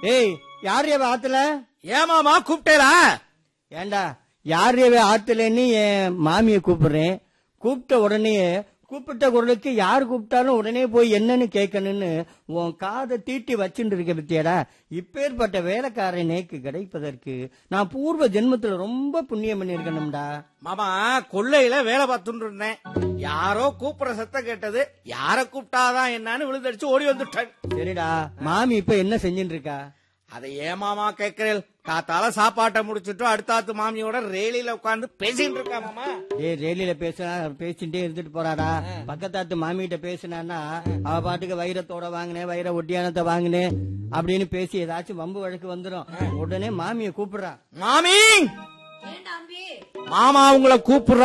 ஏய் யார் இவ ஆத்துல ஏமாமா கூப்பிட்டேரா ஏண்டா யார் இவ ஆத்துலன்னு என் மாமிய கூப்பிடுறேன் கூப்பிட்ட உடனே கூப்பிட்ட குரலுக்கு யார் கூப்பிட்டாலும் உடனே போய் என்னன்னு கேட்கணும்னு உன் காதை தீட்டி வச்சுட்டு இருக்க பத்தியாடா இப்பேற்பட்ட வேலைக்காரன் நேக்கு கிடைப்பதற்கு நான் பூர்வ ஜென்மத்துல ரொம்ப புண்ணியம் பண்ணிருக்கணும்டா மாமா கொள்ளையில வேலை பார்த்துட்டு இருந்தேன் யாரோ கூப்பிடுற சத்தம் கேட்டது யார கூப்பிட்டாதான் என்னன்னு விழுந்தடிச்சு ஓடி வந்துட்டேன் சரிடா மாமி இப்ப என்ன செஞ்சுட்டு இருக்கா அதை ஏமாமா கேக்குறேன் காத்தால சாப்பாட்டை முடிச்சுட்டு அடுத்தாத்து மாமியோட ரேலியில உட்கார்ந்து பேசிட்டு இருக்கா மாமா ஏய் ரேலியில பேசினா பேசிட்டே இருந்துட்டு போறாடா பக்கத்தாத்து மாமிகிட்ட பேசினான்னா அவ பாட்டுக்கு வைரத்தோட வாங்கினேன் வைர ஒட்டியானத்தை வாங்கினேன் அப்படின்னு பேசி ஏதாச்சும் வம்பு வழக்கு வந்துடும் உடனே மாமிய கூப்பிடுறா மாமி ஏண்டா அம்பி மாமா உங்களை கூப்பிடுற